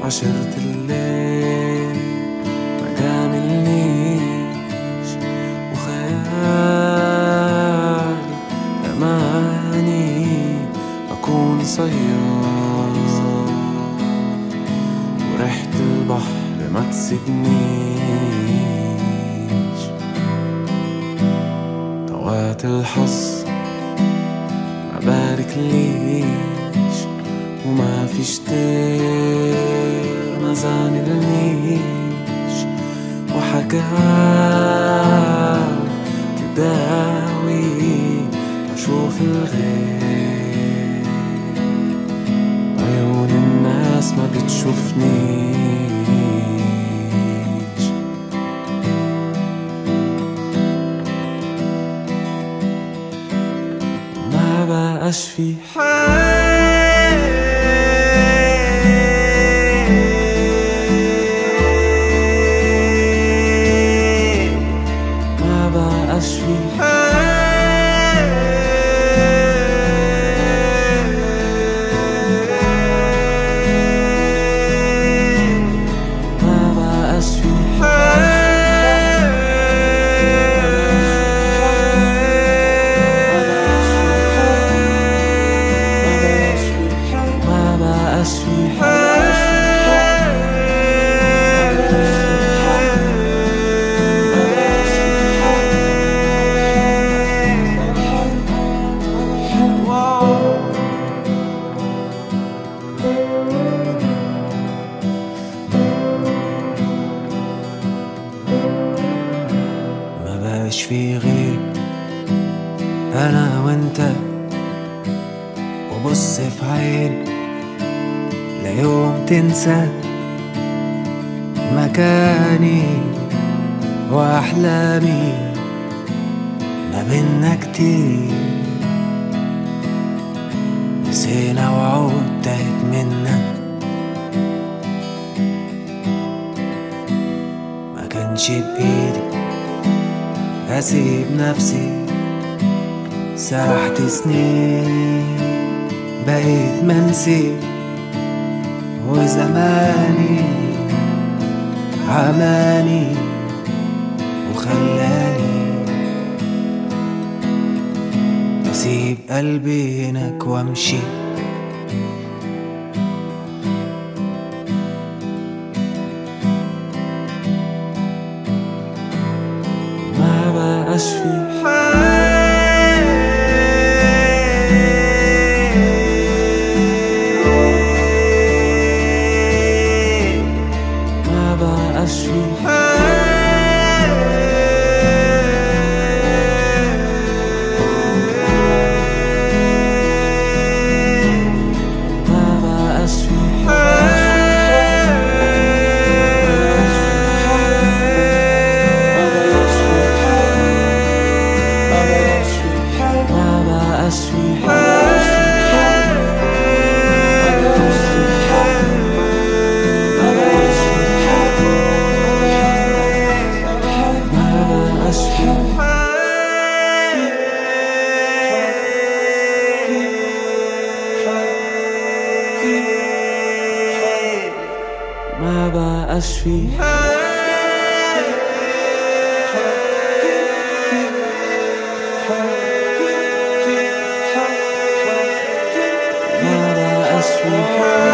عشرة الليل ما جاملنيش وخيالي أماني أكون صياد وريحة البحر ما تسيبنيش طوات الحظ ما بارك ليش وما فيش طير ما زاملنيش وحكاوي تداوي أشوف الغير عيون الناس ما بتشوفنيش ما بقاش في حال ما بقاش في حال ما بقاش في ما بقاش في ما بقاش في غير انا وانت وبص في عيني لا يوم تنسى مكاني واحلامي ما بينا كتير نسينا وعود تاهت منا ما كانش بايدي اسيب نفسي سرحت سنين بقيت منسي وزماني عماني وخلاني اسيب قلبي هناك وامشي ما بقاش في حال ما بقاش في حال ما بقاش في ما بقاش في ما بقاش في ما بقاش في ما بقاش في